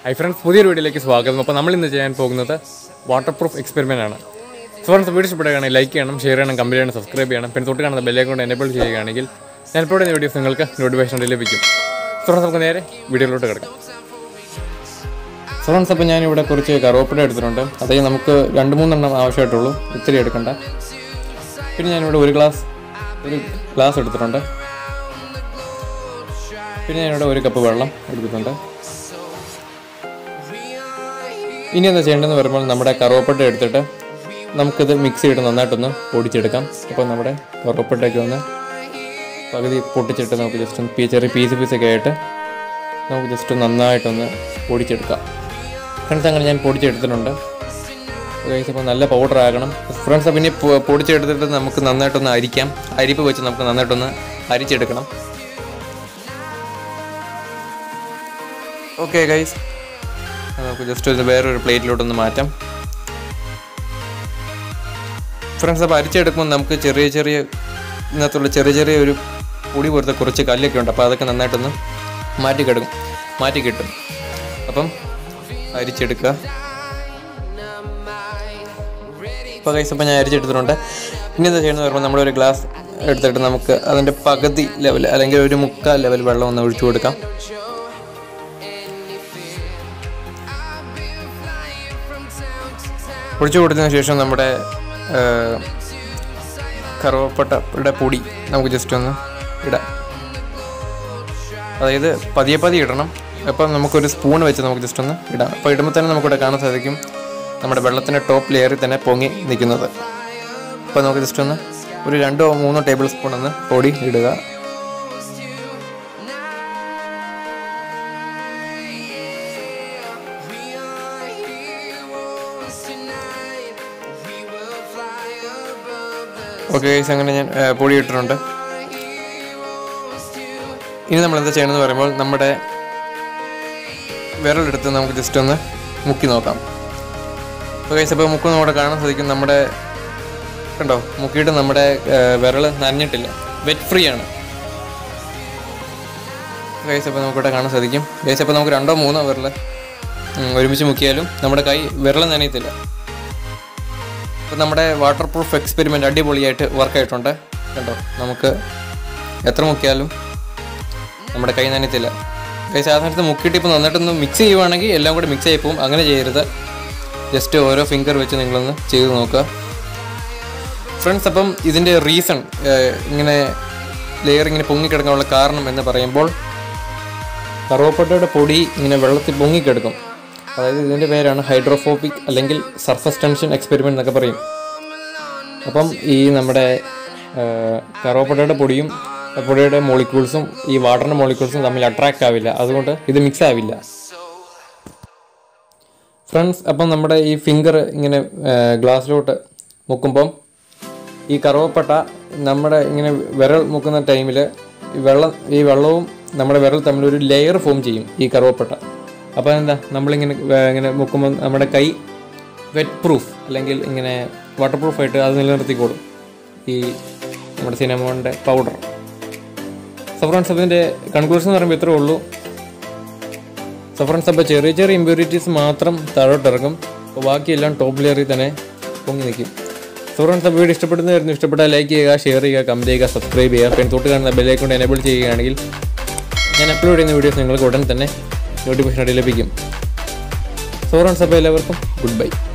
hi friends പുതിയൊരു വീഡിയോയിലേക്ക് സ്വാഗതം അപ്പോൾ നമ്മൾ ഇന്ന് ചെയ്യാൻ പോകുന്നത് വാട്ടർ പ്രൂഫ് എക്സ്പെരിമെൻ്റ് ആണ് സോ ഫ്രണ്ട്സ് വീഡിയോ ഇഷ്ടപ്പെടുകയാണെങ്കിൽ ലൈക്ക് ചെയ്യണം ഷെയർ ചെയ്യണം കമ്പനി ചെയ്യണം സബ്സ്ക്രൈബ് ചെയ്യണം പിന്നെ തൊട്ട് കാണുന്ന ബെല്ലേക്ക് കൊണ്ട് എനേബിൾ ചെയ്യുകയാണെങ്കിൽ ഞാൻ ഇപ്പോൾ ഇടുന്ന വീഡിയോസ് നിങ്ങൾക്ക് നോട്ടിഫിക്കേഷൻ ലഭിക്കും സോ ഫ്രണ്ട്സ് നമുക്ക് നേരെ വീഡിയോയിലോട്ട് കിടക്കാം സോ ഫ്രണ്ട്സ് അപ്പോൾ ഞാനിവിടെ കുറച്ച് കറുവപ്പട എടുത്തിട്ടുണ്ട് അതായത് നമുക്ക് രണ്ട് മൂന്നെണ്ണം ആവശ്യമായിട്ടുള്ളൂ ഇത്തിരി എടുക്കണ്ട പിന്നെ ഞാനിവിടെ ഒരു ഗ്ലാസ് ഒരു ഗ്ലാസ് എടുത്തിട്ടുണ്ട് പിന്നെ ഞാനിവിടെ ഒരു കപ്പ് വെള്ളം എടുത്തിട്ടുണ്ട് ഇനി എന്താ ചെയ്യേണ്ടതെന്ന് പറയുമ്പോൾ നമ്മുടെ കറുവപ്പട്ട എടുത്തിട്ട് നമുക്കിത് മിക്സ് ചെയ്തിട്ട് നന്നായിട്ടൊന്ന് പൊടിച്ചെടുക്കാം അപ്പോൾ നമ്മുടെ കറുവപ്പട്ടയൊക്കെ ഒന്ന് പകുതി പൊട്ടിച്ചിട്ട് നമുക്ക് ജസ്റ്റ് ഒന്ന് പീ- ചെറിയ പീസ് പീസൊക്കെ ആയിട്ട് നമുക്ക് ജസ്റ്റ് നന്നായിട്ടൊന്ന് പൊടിച്ചെടുക്കാം ഫ്രണ്ട്സ് അങ്ങനെ ഞാൻ പൊടിച്ചെടുത്തിട്ടുണ്ട് ഗൈസ് അപ്പോൾ നല്ല പൗഡർ ആകണം ഫ്രണ്ട്സ് അപ്പം ഇനി പൊ- പൊടിച്ചെടുത്തിട്ട് നമുക്ക് നന്നായിട്ടൊന്ന് അരിക്കാം അരിപ്പ് വെച്ച് നമുക്ക് നന്നായിട്ടൊന്ന് അരിച്ചെടുക്കണം ഓക്കെ ഗൈസ് നമുക്ക് ജസ്റ്റ് ഒന്ന് വേറൊരു പ്ലേറ്റിലോട്ടൊന്ന് മാറ്റാം ഫ്രണ്ട്സ് അപ്പോൾ അരിച്ചെടുക്കുമ്പോൾ നമുക്ക് ചെറിയ ചെറിയ ഇതിനകത്തുള്ള ചെറിയ ചെറിയ ഒരു പൊടി പോലത്തെ കുറച്ച് കല്ലൊക്കെ ഉണ്ട് അപ്പോൾ അതൊക്കെ നന്നായിട്ടൊന്ന് മാറ്റി കിടക്കും മാറ്റി കിട്ടും അപ്പം അരിച്ചെടുക്കുക ഇപ്പോൾ കൈസ് അപ്പോൾ ഞാൻ അരിച്ചെടുത്തിട്ടുണ്ട് ഇനി എന്താ ചെയ്യുന്നത് പറയുമ്പോൾ നമ്മളൊരു ഗ്ലാസ് എടുത്തിട്ട് നമുക്ക് അതിൻ്റെ പകുതി ലെവൽ അല്ലെങ്കിൽ ഒരു മുക്കാൽ ലെവൽ വെള്ളം ഒന്ന് ഒഴിച്ചു കൊടുക്കാം ഒഴിച്ചു കൊടുത്തതിന് ശേഷം നമ്മുടെ കറുവപ്പട്ടയുടെ പൊടി നമുക്ക് ജസ്റ്റ് ഒന്ന് ഇടാം അതായത് പതിയെ പതിയെ ഇടണം അപ്പം നമുക്കൊരു സ്പൂൺ വെച്ച് നമുക്ക് ജസ്റ്റ് ഒന്ന് ഇടാം അപ്പോൾ ഇടുമ്പോൾ തന്നെ നമുക്കിവിടെ കാണാൻ സാധിക്കും നമ്മുടെ വെള്ളത്തിൻ്റെ ടോപ്പ് ലെയറിൽ തന്നെ പൊങ്ങി നിൽക്കുന്നത് അപ്പോൾ നമുക്ക് ജസ്റ്റ് ഒന്ന് ഒരു രണ്ടോ മൂന്നോ ടേബിൾ സ്പൂൺ ഒന്ന് പൊടി ഇടുക ഓക്കെ ഗൈസ് അങ്ങനെ ഞാൻ ഏ, പൊടി ഇട്ടിട്ടുണ്ട് ഇനി നമ്മൾ എന്താ ചെയ്യണമെന്ന് പറയുമ്പോൾ നമ്മുടെ വിരലെടുത്ത് നമുക്ക് ജസ്റ്റ് ഒന്ന് മുക്കി നോക്കാം അപ്പോൾ ഗൈസ് അപ്പോൾ മുക്കുന്ന അവിടെ കാണാൻ സാധിക്കും നമ്മുടെ കണ്ടോ മുക്കിയിട്ട് നമ്മുടെ വിരൽ നനഞ്ഞിട്ടില്ല വെറ്റ് ഫ്രീ ആണ് ഗൈസ് അപ്പോൾ നമുക്കിവിടെ കാണാൻ സാധിക്കും ഗൈസ് അപ്പോൾ നമുക്ക് രണ്ടോ മൂന്നോ വിരൽ ഉം, ഒരുമിച്ച് മുക്കിയാലും നമ്മുടെ കൈ വിരൽ നനയത്തില്ല അപ്പോൾ നമ്മുടെ വാട്ടർ പ്രൂഫ് എക്സ്പെരിമെൻ്റ് അടിപൊളിയായിട്ട് വർക്കായിട്ടുണ്ട് കണ്ടോ നമുക്ക് എത്ര മുക്കിയാലും നമ്മുടെ കൈ നനയത്തില്ല കൈ സാധാരണ മുക്കിയിട്ട് ഇപ്പോൾ നന്നായിട്ടൊന്ന് മിക്സ് ചെയ്യുവാണെങ്കിൽ എല്ലാം കൂടെ മിക്സ് ആയി പോകും അങ്ങനെ ചെയ്യരുത് ജസ്റ്റ് ഓരോ ഫിംഗർ വെച്ച് നിങ്ങളൊന്ന് ചെയ്ത് നോക്കുക ഫ്രണ്ട്സ് അപ്പം ഇതിൻ്റെ റീസൺ ഇങ്ങനെ ലെയർ ഇങ്ങനെ പൊങ്ങിക്കിടക്കാനുള്ള കാരണം എന്ന് പറയുമ്പോൾ കറുവപ്പട്ടയുടെ പൊടി ഇങ്ങനെ വെള്ളത്തിൽ പൊങ്ങിക്കിടക്കും അതായത് ഇതിൻ്റെ പേരാണ് ഹൈഡ്രോഫോബിക് അല്ലെങ്കിൽ സർഫസ് ടെൻഷൻ എക്സ്പെരിമെൻ്റ് എന്നൊക്കെ പറയും അപ്പം ഈ നമ്മുടെ ആ, കറുവപ്പട്ടയുടെ പൊടിയും പൊടിയുടെ മോളിക്യൂൾസും ഈ വാട്ടറിൻ്റെ മോളിക്യൂൾസും തമ്മിൽ അട്രാക്റ്റ് ആവില്ല അതുകൊണ്ട് ഇത് മിക്സ് ആവില്ല ഫ്രണ്ട്സ് അപ്പം നമ്മുടെ ഈ ഫിംഗർ ഇങ്ങനെ ഗ്ലാസ്സിലോട്ട് മുക്കുമ്പം ഈ കറുവപ്പട്ട നമ്മുടെ ഇങ്ങനെ വിരൽ മുക്കുന്ന ടൈമിൽ ഈ വെള്ളം ഈ വെള്ളവും നമ്മുടെ വിരൽ തമ്മിൽ ഒരു ലെയർ ഫോം ചെയ്യും ഈ കറുവപ്പട്ട അപ്പോൾ എന്താ നമ്മളിങ്ങനെ വേ- ഇങ്ങനെ മുക്കുമ്പോൾ നമ്മുടെ കൈ വെറ്റ് പ്രൂഫ് അല്ലെങ്കിൽ ഇങ്ങനെ വാട്ടർ പ്രൂഫായിട്ട് അത് നിലനിർത്തിക്കോളും ഈ നമ്മുടെ സിനമോണിൻ്റെ പൗഡർ സോ ഫ്രണ്ട്സ് അതിൻ്റെ കൺക്ലൂഷൻ എന്ന് പറയുമ്പോൾ ഇത്രേ ഉള്ളൂ സോ ഫ്രണ്ട്സ് അപ്പോൾ ചെറിയ ചെറിയ ഇമ്പ്യൂരിറ്റീസ് മാത്രം താഴോട്ടിറങ്ങും അപ്പോൾ ബാക്കിയെല്ലാം ടോപ്പ് ലെയറിൽ തന്നെ പൊങ്ങി നിൽക്കും സോ ഫ്രണ്ട്സ് അപ്പോൾ വീഡിയോ ഇഷ്ടപ്പെടുന്നതായിരുന്നു ഇഷ്ടപ്പെട്ടാൽ ലൈക്ക് ചെയ്യുക ഷെയർ ചെയ്യുക കമൻറ്റ് ചെയ്യുക സബ്സ്ക്രൈബ് ചെയ്യുക പിന്നെ തൊട്ട് കാണുന്ന ബെല്ലൈക്കൊണ്ട് എനേബിൾ ചെയ്യുകയാണെങ്കിൽ ഞാൻ അപ്ലോഡ് ചെയ്യുന്ന വീഡിയോസ് നിങ്ങൾക്ക് ഉടൻ തന്നെ നോട്ടിഫിക്കേഷൻ ലഭിക്കും സോ ഫ്രണ്ട്സ് അപ്പോൾ എല്ലാവർക്കും ഗുഡ് ബൈ